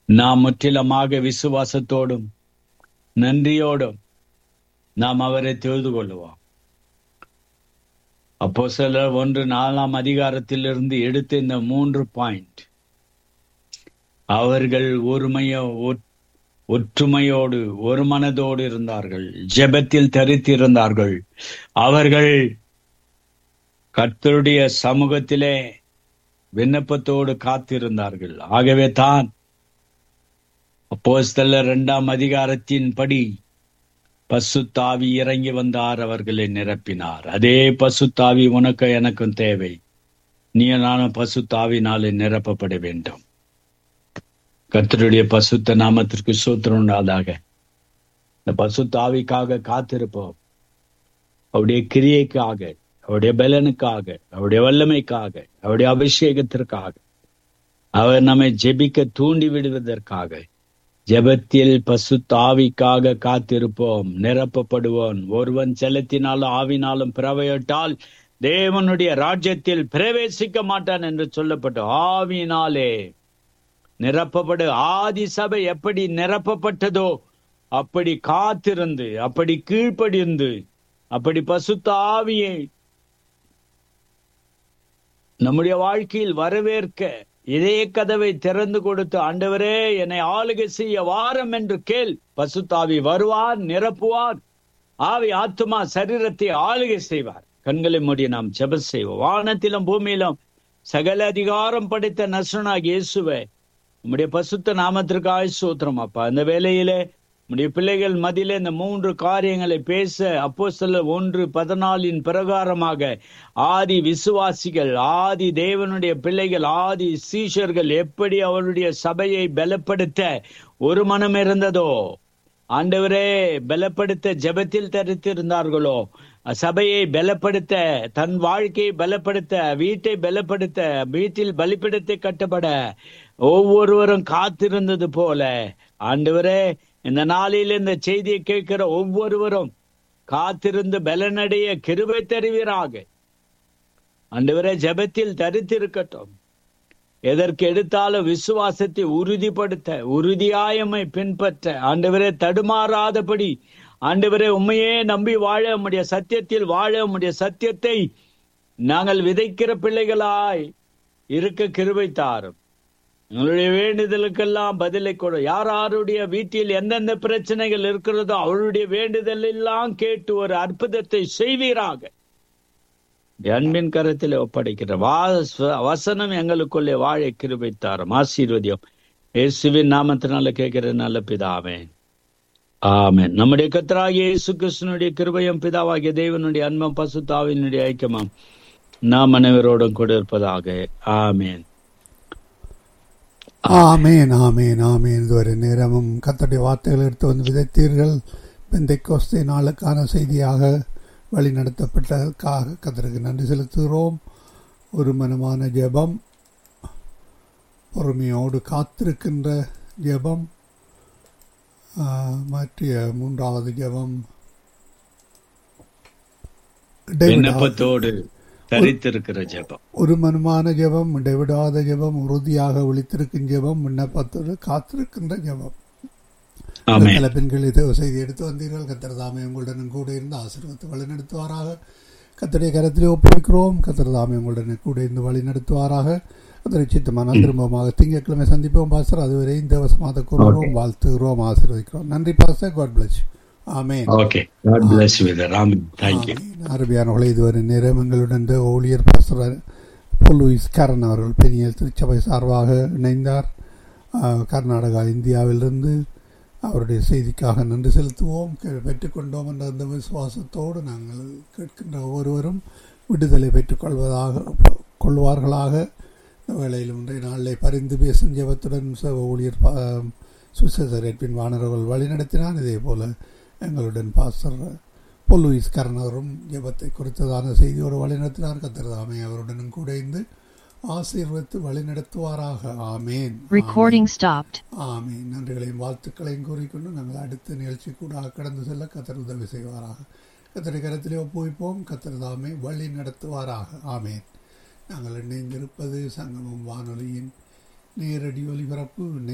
நாம் முற்றிலுமாக விசுவாசத்தோடும் நன்றியோடும் நாம் அவரை தொழுது கொள்ளுவோம் அப்போ சிலர் ஒன்று நாலாம் அதிகாரத்திலிருந்து எடுத்த இந்த மூன்று பாயிண்ட் அவர்கள் ஒருமையோ ஒற்- ஒற்றுமையோடு ஒரு மனதோடு இருந்தார்கள் ஜெபத்தில் தரித்திருந்தார்கள் அவர்கள் கர்த்தருடைய சமூகத்திலே விண்ணப்பத்தோடு காத்திருந்தார்கள் ஆகவே தான் அப்போஸ்தலர் இரண்டாம் அதிகாரத்தின்படி பசுத்தாவி இறங்கி வந்தார் அவர்களை நிரப்பினார் அதே பசுத்தாவி உனக்கு எனக்கும் தேவை நீ நானும் பசுத்தாவினாலே நிரப்பப்பட வேண்டும் கர்த்தருடைய பசுத்த நாமத்திற்கு சூத்திரம் உண்டாதாக இந்த பசுத்தாவிக்காக காத்திருப்போம் அவருடைய கிரியைக்காக அவருடைய பலனுக்காக அவருடைய வல்லமைக்காக அவருடைய அபிஷேகத்திற்காக அவர் நம்மை ஜெபிக்க தூண்டி விடுவதற்காக ஜெபத்தில் பசுத்தாவிக்காக காத்திருப்போம் நிரப்பப்படுவோம் ஒருவன் செலுத்தினாலும் ஆவினாலும் பிரவையிட்டால் தேவனுடைய ராஜ்யத்தில் பிரவேசிக்க மாட்டான் என்று சொல்லப்பட்ட ஆவியினாலே நிரப்பப்படு ஆதி சபை எப்படி நிரப்பப்பட்டதோ அப்படி காத்திருந்து அப்படி கீழ்ப்படிந்து அப்படி பசுத்த ஆவியை நம்முடைய வாழ்க்கையில் வரவேற்க இதே கதவை திறந்து கொடுத்து ஆண்டவரே என்னை ஆளுகை செய்ய வாரம் என்று கேள் பசுத்தாவி வருவார் நிரப்புவார் ஆவி ஆத்துமா சரீரத்தை ஆளுகை செய்வார் கண்களை மூடி நாம் ஜெப செய்வோம் வானத்திலும் பூமியிலும் சகல அதிகாரம் படைத்த நசுனாக இயேசுவை உம்முடைய பசுத்த நாமத்திற்காக சூத்திரம் அப்பா இந்த வேளையிலே உம்முடைய பிள்ளைகள் மதியில இந்த மூன்று காரியங்களை பேச அப்போ ஒன்று பதினாலின் பிரகாரமாக ஆதி விசுவாசிகள் ஆதி தேவனுடைய பிள்ளைகள் ஆதி சீஷர்கள் எப்படி அவருடைய சபையை பலப்படுத்த ஒரு மனம் இருந்ததோ ஆண்டவரே பலப்படுத்த ஜெபத்தில் தரித்திருந்தார்களோ சபையை பலப்படுத்த தன் வாழ்க்கையை பலப்படுத்த வீட்டை பலப்படுத்த வீட்டில் பலிப்பிடத்தை கட்டப்பட ஒவ்வொருவரும் காத்திருந்தது போல ஆண்டவரே இந்த நாளில் இந்த செய்தியை கேட்கிற ஒவ்வொருவரும் காத்திருந்து பலனடைய கிருபை தருவீராக ஆண்டவரே ஜெபத்தில் தரித்திருக்கட்டும் எதற்கு எடுத்தாலும் விசுவாசத்தை உறுதிப்படுத்த உறுதியாயமை பின்பற்ற ஆண்டவரே தடுமாறாதபடி ஆண்டவரே உண்மையே நம்பி வாழ உம்முடைய சத்தியத்தில் வாழ உம்முடைய சத்தியத்தை நாங்கள் விதைக்கிற பிள்ளைகளாய் இருக்க கிருபை தாரும் எங்களுடைய வேண்டுதலுக்கெல்லாம் பதிலை கொடு யார் யாருடைய வீட்டில் எந்தெந்த பிரச்சனைகள் இருக்கிறதோ அவருடைய வேண்டுதல் எல்லாம் கேட்டு ஒரு அற்புதத்தை செய்வீராக அன்பின் கரத்தில் ஒப்படைக்கிற வா- வசனம் எங்களுக்குள்ளே வாழ கிருபை தாரும் ஆசீர்வதியம் இயேசுவின் நாமத்தினால கேட்கிற நல்ல பிதாவே ஆமென் நம்முடைய கத்தராகிய இயேசு கிறிஸ்தனுடைய கிருபையும் பிதாவாகிய தேவனுடைய அன்பம் பசுத்தாவினுடைய ஐக்கியமாம் நாம் அனைவரோடும் கூட இருப்பதாக ஆமென் ஆமேன் ஆமேன் ஆமேன் இதுவரை நேரமும் கத்தடைய வார்த்தைகள் எடுத்து வந்து விதைத்தீர்கள் பெந்தை கோஸ்தை நாளுக்கான செய்தியாக வழி நடத்தப்பட்டதற்காக கத்தருக்கு நன்றி செலுத்துகிறோம் ஒரு மனமான ஜெபம் பொறுமையோடு காத்திருக்கின்ற ஜெபம் ஆ, மற்ற மூன்றாவது ஜெபம் இடைவிடாத- விண்ணப்பத்தோடு தரித்திருக்கிற ஜெபம் ஒரு மனமான ஜெபம் இடைவிடாத ஜெபம் உறுதியாக விழித்திருக்கும் ஜெபம் விண்ணப்பத்தோடு காத்திருக்கின்ற ஜெபம் ஆமென் பல பெண்கள் இதை செய்தி எடுத்து வந்தீர்கள் கத்தர் தாமே உங்களுடன் கூட இருந்து ஆசீர்வத்தை வழி நடத்துவாராக கத்தருடைய கரத்திலே ஒப்புவிக்கிறோம் கத்தர் தாமே உங்களுடன் கூட இருந்து வழி நடத்துவாராக கத்தரை சித்தமான திரும்பமாக திங்கட்கிழமை சந்திப்போம் பாஸ்டர் அதுவரை இந்த வசமாக கூறுகிறோம் வாழ்த்துகிறோம் ஆசீர்வதிக்கிறோம் நன்றி பாஸ்டர் காட் பிளஸ் ஆமேன் okay god bless with Raman thank you ஆமீன். அருமையானவர்களே இதுவரை நேரம் எங்களுடன் இந்த ஊழியர் பாஸ்டர் போல் லூயிஸ் கரண் அவர்கள் பெரிய திருச்சபை சார்பாக இணைந்தார் ஆ, கர்நாடகா இந்தியாவிலிருந்து அவருடைய செய்திக்காக நன்றி செலுத்துவோம் கே- பெற்றுக்கொண்டோம் என்ற அந்த விசுவாசத்தோடு நாங்கள் கேட்கின்ற ஒவ்வொருவரும் விடுதலை பெற்றுக்கொள்வதாக கொள்வார்களாக இந்த வேளையில் இன்றைய நாளிலே பரிந்து பேசும் ஜெபத்துடன் ச- ஊழியர் பா- சுசேசர் எட்வின் வானர்கள் வழிநடத்தினார் இதே போல எங்களுடன் பாஸ்டர் பொல் லூயிஸ் கர்னரும் ஜெபத்தை குறித்ததான செய்தியோடு வழிநடத்தினார் கத்திரதாமே அவருடனும் கூட இருந்து ஆசீர்வத்து வழிநடத்துவாராக ஆமேன் Recording stopped. ஆமீன் நன்றிகளையும் வாழ்த்துக்களையும் கூறிக்கொண்டு நாங்கள் அடுத்த நிகழ்ச்சி கூட கடந்து செல்ல கத்தர் உதவி செய்வாராக கத்தரை கரத்திலே ஒப்புவிப்போம் கத்தர் தாமே வழி நடத்துவாராக ஆமேன் நாங்கள் இணைந்திருப்பது சங்கமம் வானொலியின் நேரடி ஒலிபரப்பு